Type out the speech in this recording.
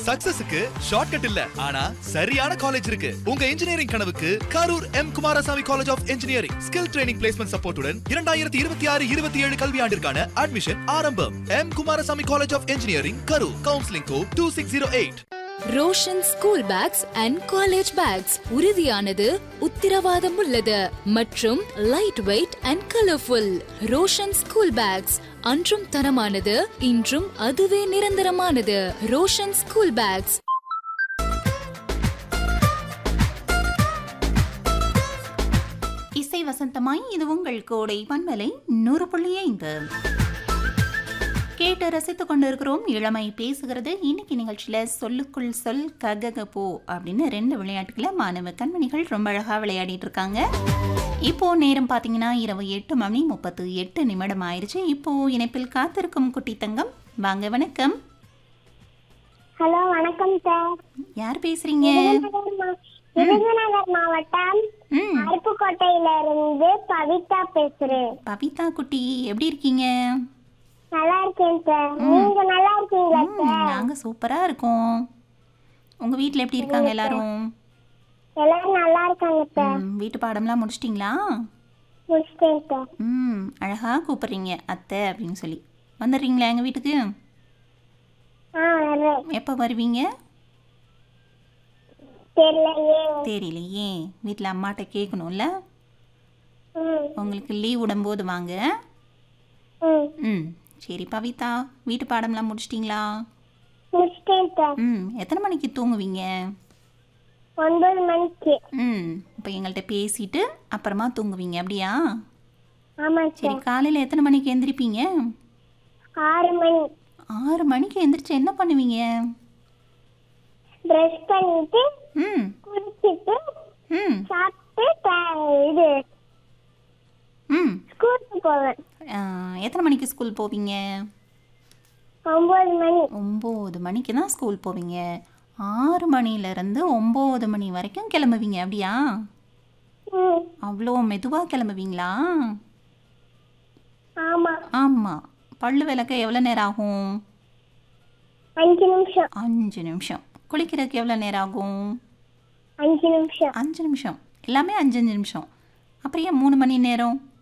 சக்சஸுக்கு shortcut இல்ல ஆனா சரியான காலேஜ் இருக்கு உங்க இன்ஜினியரிங் கனவுக்கு Karur M Kumarasamy college of engineering skill training placement சப்போர்ட்டுடன் இரண்டாயிரத்தி இருபத்தி ஆறு இருபத்தி ஏழு கல்வியாண்டிற்கான அட்மிஷன் ஆரம்பம் M Kumarasamy college of engineering Karur counselling code two six zero eight Roshan school bags and college bags உறுதியானது உத்திரவாதம் உள்ளது மற்றும் light weight and colourful Roshan school bags அன்றும் தரமானது இன்றும் அதுவே நிரந்தரமானது ரோஷன் ஸ்கூல் பேக்ஸ் இசை வசந்தமாய் இது உங்கள் கோடை பன்மலை நூறு புள்ளி ஐந்து கேட்டு ரசித்துக் கொண்டிருக்கிறோம் இளமை பேசுகிறது இன்னைக்கு நிகழ்ச்சியில சொல்லுக்குள் சொல் ககக போ அப்படின்னு ரெண்டு விளையாட்டுகளை மாணவ கண்மணிகள் ரொம்ப அழகா விளையாடிட்டு இருக்காங்க இப்போ நேரம் பார்த்தீங்கன்னா இரவு எட்டு மணி முப்பத்து எட்டு நிமிடம் ஆயிடுச்சு இப்போ இணைப்பில் காத்திருக்கும் குட்டி தங்கம் வாங்க வணக்கம் ஹலோ வணக்கம் சார் யார் பேசுறீங்க விருதுநகர் மா- விருதுநகர் மாவட்டம் ம் அருப்புக்கோட்டையில இருந்து பவிதா பேசுறேன் பவிதா குட்டி எப்படி இருக்கீங்க நல்லா இருக்கேன் சார் நீங்க நல்லா இருக்கீங்களா ம், சார் நாங்க சூப்பரா இருக்கோம் உங்க வீட்ல எப்படி இருக்காங்க எல்லாரும் எல்லாரும் நல்லா இருக்காங்க சார் ம், வீட்டு பாடம்லாம் முடிச்சிட்டிங்களா முடிச்சிட்டேன் சார் ம் அழகா கூப்பிடுறீங்க அத்தை அப்படின்னு சொல்லி வந்துடுறீங்களா எங்கள் வீட்டுக்கு ஆ வர்றேன் எப்போ வருவீங்க தெரியலையே தெரியலையே வீட்டில் அம்மாட்ட கேட்கணும்ல ம் உங்களுக்கு லீவ் விடும்போது வாங்க ம் ம் சரி பவிதா வீட்டு பாடம்லாம் முடிச்சிட்டிங்களா முடிச்சிட்டேன் சார் ம் எத்தனை மணிக்கு தூங்குவீங்க ஒன்பது மணிக்கு ம் இப்போ எங்கள்கிட்ட பேசிட்டு அப்புறமா தூங்குவீங்க அப்படியா ஆமா சரி சார் காலையில் எத்தனை மணிக்கு எந்திரிப்பீங்க ஆறு மணி ஆறு மணிக்கு எந்திரிச்சு என்ன பண்ணுவீங்க ப்ரஷ் பண்ணிட்டு ம் குளிச்சிட்டு ம் சாப்பிட்டு ட- இது ம் ஸ்கூலுக்கு போவேன் ஆ, எத்தனை மணிக்கு ஸ்கூல் போவீங்க ஒன்பது மணி ஒம்பது மணிக்கு தான் ஸ்கூல் போவீங்க ஆறு மணிலேருந்து ஒம்பது மணி வரைக்கும் கிளம்புவீங்க அப்படியா ம் அவ்வளோ மெதுவாக கிளம்புவீங்களா ஆமா ஆமாம் பல்லு விளக்க எவ்வளோ நேரம் ஆகும் அஞ்சு நிமிஷம் அஞ்சு நிமிஷம் குளிக்கிறதுக்கு எவ்வளோ நேரம் ஆகும் அஞ்சு நிமிஷம் அஞ்சு நிமிஷம் எல்லாமே அஞ்சு அஞ்சு நிமிஷம் அப்புறம் ஏன் மூணு மணி நேரம்